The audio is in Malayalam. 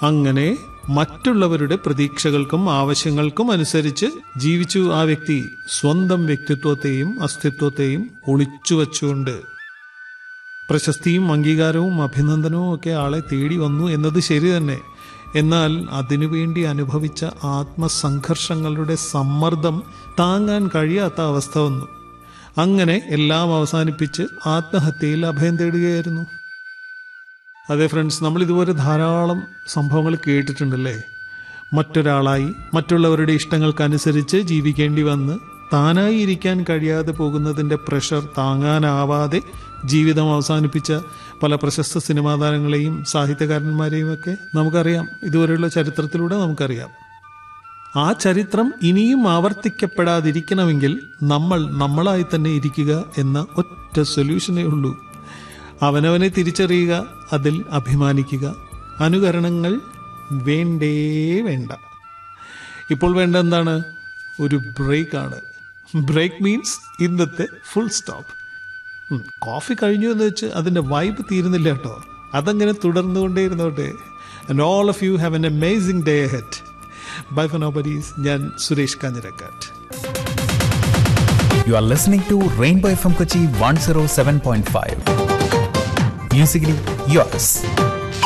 അങ്ങനെ മറ്റുള്ളവരുടെ പ്രതീക്ഷകൾക്കും ആവശ്യങ്ങൾക്കും അനുസരിച്ച് ജീവിച്ചു ആ വ്യക്തി സ്വന്തം വ്യക്തിത്വത്തെയും അസ്തിത്വത്തെയും ഒളിച്ചു വച്ചുകൊണ്ട് പ്രശസ്തിയും അംഗീകാരവും അഭിനന്ദനവും ഒക്കെ ആളെ തേടി വന്നു എന്നത് ശരി തന്നെ എന്നാൽ അതിനുവേണ്ടി അനുഭവിച്ച ആത്മസംഘർഷങ്ങളുടെ സമ്മർദ്ദം താങ്ങാൻ കഴിയാത്ത അവസ്ഥ വന്നു അങ്ങനെ എല്ലാം അവസാനിപ്പിച്ച് ആത്മഹത്യയിൽ അഭയം തേടുകയായിരുന്നു അതെ ഫ്രണ്ട്സ് നമ്മൾ ഇതുപോലെ ധാരാളം സംഭവങ്ങൾ കേട്ടിട്ടുണ്ടല്ലേ മറ്റൊരാളായി മറ്റുള്ളവരുടെ ഇഷ്ടങ്ങൾക്കനുസരിച്ച് ജീവിക്കേണ്ടി വന്ന് താനായി ഇരിക്കാൻ കഴിയാതെ പോകുന്നതിൻ്റെ പ്രഷർ താങ്ങാനാവാതെ ജീവിതം അവസാനിപ്പിച്ച പല പ്രശസ്ത സിനിമാ താരങ്ങളെയും സാഹിത്യകാരന്മാരെയും ഒക്കെ നമുക്കറിയാം ഇതുവരെയുള്ള ചരിത്രത്തിലൂടെ നമുക്കറിയാം ആ ചരിത്രം ഇനിയും ആവർത്തിക്കപ്പെടാതിരിക്കണമെങ്കിൽ നമ്മൾ നമ്മളായി തന്നെ ഇരിക്കുക എന്ന ഒറ്റ സൊല്യൂഷനേ ഉള്ളൂ അവനവനെ തിരിച്ചറിയുക അതിൽ അഭിമാനിക്കുക അനുകരണങ്ങൾ വേണ്ടേ വേണ്ട ഇപ്പോൾ വേണ്ട എന്താണ് ഒരു ബ്രേക്കാണ് ബ്രേക്ക് മീൻസ് ഇന്നത്തെ ഫുൾ സ്റ്റോപ്പ് കോഫി കഴിഞ്ഞു എന്ന് വെച്ച് അതിൻ്റെ വൈബ് തീരുന്നില്ല കേട്ടോ അതങ്ങനെ തുടർന്നുകൊണ്ടേയിരുന്നോട്ടെ and all of you have an amazing day ഹെറ്റ് ബൈ ഫനോബഡീസ് ഞാൻ Suresh കാഞ്ഞിരക്കാറ്റ് You are listening to Rainbow FM Kochi 107.5. Musically yours.